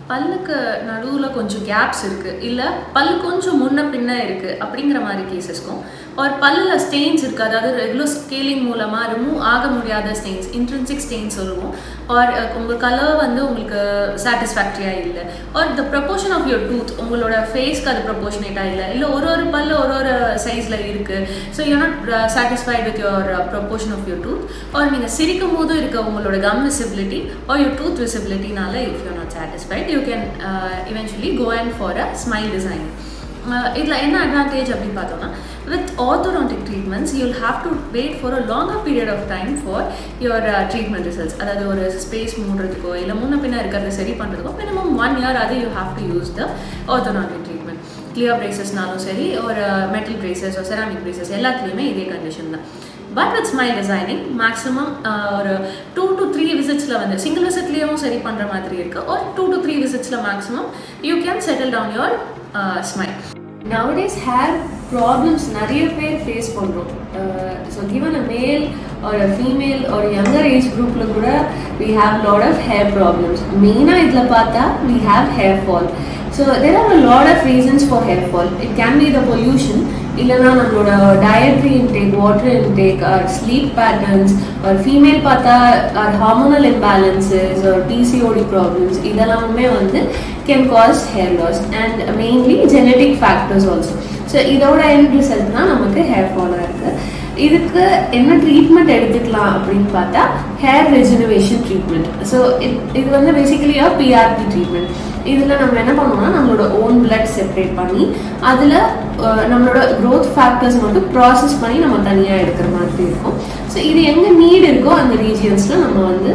பல்லுக்கு நடுவில் கொஞ்சம் கேப்ஸ் இருக்குது இல்லை பல்லு கொஞ்சம் முன்ன பின்ன இருக்குது அப்படிங்கிற மாதிரி கேசஸ்க்கும் ஒரு பல்லில் ஸ்டெயின்ஸ் இருக்குது அதாவது ரெகுலர் ஸ்கேலிங் மூலமாக ரிமூவ் ஆக முடியாத ஸ்டெயின்ஸ் இன்ட்ரென்சிக் ஸ்டெயின்ஸ் சொல்லுவோம் ஆர் உங்கள் கலர் வந்து உங்களுக்கு சாட்டிஸ்ஃபேக்டரியாக இல்லை or the proportion of your tooth உங்களோட ஃபேஸ்க்கு அது ப்ரப்போர்ஷனேட்டாக இல்லை இல்லை ஒரு ஒரு பல்லு ஒரு ஒரு சைஸில் இருக்குது so you not satisfied with your proportion of your tooth or நீங்கள் சிரிக்கும் போது இருக்க உங்களோட கம் விசிபிலிட்டி ஆர் யுவர் டூத் விசிபிலிட்டினால if you not satisfied you can eventually go and for a smile design இதில் என்ன அட்வான்டேஜ் அப்படின்னு பார்த்தோம்னா with orthodontic treatments you will have to wait for a longer period of time for your treatment results அதாவது ஒரு space மூடுறதுக்கோ இல்லை முன்ன பின்ன இருக்கிறத சரி பண்ணுறதுக்கோ மினிமம் ஒன் இயர் அது you have to use the orthodontic treatment clear பிரேசஸ்னாலும் சரி ஒரு மெட்டல் பிரேசஸ் ஒரு செராமிக் பிரேசஸ் எல்லாத்துலேயுமே இதே கண்டிஷன் தான் but with smile designing maximum ஒரு டூ டு த்ரீ விசிட்ஸில் வந்து சிங்கிள் விசிட்லேயும் சரி பண்ணுற மாதிரி இருக்குது ஒரு டூ டு த்ரீ விசிட்ஸில் maximum you can settle down your smile nowadays hair problems நிறைய பேர் ஃபேஸ் பண்ணுறோம் ஸோ கிவன் அ மேல் ஒரு ஃபீமேல் ஒரு யங்கர் ஏஜ் குரூப்பில் கூட we have lot of hair problems மெயினாக இதில் பார்த்தா we have hair fall so there are a lot of reasons for hair fall it can be the pollution இல்லைனா நம்மளோட dietary intake water intake or sleep patterns ஒரு female பார்த்தா or hormonal imbalances ஒரு PCOD problems இதெல்லாமே வந்து can cause hair loss and mainly genetic factors also so இதோட end result தான் நமக்கு ஹேர் ஃபாலாக இருக்குது இதுக்கு என்ன ட்ரீட்மெண்ட் எடுத்துக்கலாம் அப்படின்னு பார்த்தா ஹேர் ரெஜினவேஷன் ட்ரீட்மெண்ட் ஸோ இது வந்து பேசிக்கலி பிஆர்பி ட்ரீட்மெண்ட் இதில் நம்ம என்ன பண்ணுவோம்னா நம்மளோட ஓன் பிளட் செப்பரேட் பண்ணி அதில் நம்மளோட க்ரோத் ஃபேக்டர்ஸ் மட்டும் ப்ராசஸ் பண்ணி நம்ம தனியாக எடுக்கிற மாதிரி இருக்கும் ஸோ இது எங்கே நீட் இருக்கோ அந்த ரீஜியன்ஸில் நம்ம வந்து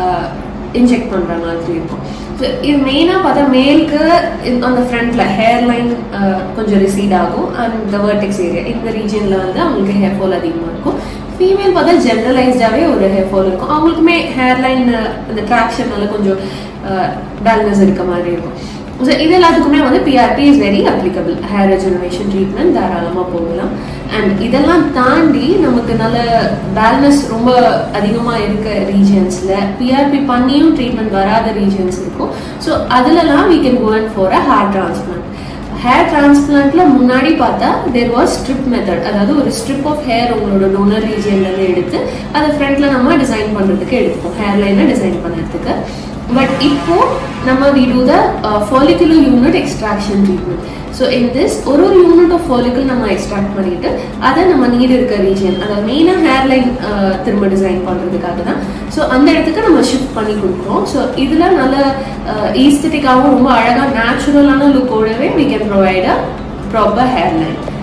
இன்ஜெக்ட் பண்ணுற மாதிரி இருக்கும் ஸோ இது மெயினாக பார்த்தா மேலுக்கு அந்த ஃப்ரண்ட்ல ஹேர் லைன் கொஞ்சம் ரிசீட் ஆகும் அண்ட் த வர்டெக்ஸ் ஏரியா இந்த ரீஜியனில் வந்து அவங்களுக்கு ஹேர் ஃபால் அதிகமாக இருக்கும் ஃபீமேல் பார்த்தா ஜென்ரலைஸ்டாகவே ஒரு ஹேர் ஃபால் இருக்கும் அவங்களுக்குமே ஹேர் லைன் அந்த ட்ராக்ஷனால கொஞ்சம் டல்னஸ் இருக்க மாதிரி இருக்கும் ஸோ இது எல்லாத்துக்குமே வந்து PRP is very applicable hair rejuvenation treatment தாராளமாக போகலாம் அண்ட் இதெல்லாம் தாண்டி நமக்கு நல்ல பேலன்ஸ் ரொம்ப அதிகமாக இருக்க ரீஜன்ஸில் பிஆர்பி பண்ணியும் ட்ரீட்மெண்ட் வராத ரீஜன்ஸ் இருக்கும் ஸோ அதிலலாம் we can go and for a hair transplant hair டிரான்ஸ்பிளான்ட்ல முன்னாடி பார்த்தா தேர் வாஸ் ஸ்ட்ரிப் மெத்தட் அதாவது ஒரு ஸ்ட்ரிப் ஆஃப் ஹேர் உங்களோட டோனர் ரீஜியன்லேருந்து எடுத்து அதை ஃப்ரண்ட்ல நம்ம டிசைன் பண்ணுறதுக்கு எடுத்துப்போம் ஹேர் லைனை டிசைன் பண்ணுறதுக்கு பட் இப்போ நம்ம we do the follicular unit extraction treatment so in this ஒரு ஒரு யூனிட் ஆஃப் ஃபாலிகுல் நம்ம எக்ஸ்ட்ராக்ட் பண்ணிட்டு அதை நம்ம நீர் இருக்க ரீஜியன் அதாவது மெயினாக ஹேர் லைன் திரும்ப டிசைன் பண்ணுறதுக்காக தான் ஸோ அந்த இடத்துக்கு நம்ம ஷிஃப்ட் பண்ணி கொடுக்குறோம் ஸோ இதில் நல்ல ஈஸ்தட்டிக்காகவும் ரொம்ப அழகாக நேச்சுரலான லுக்கோடவே we can provide a proper hair line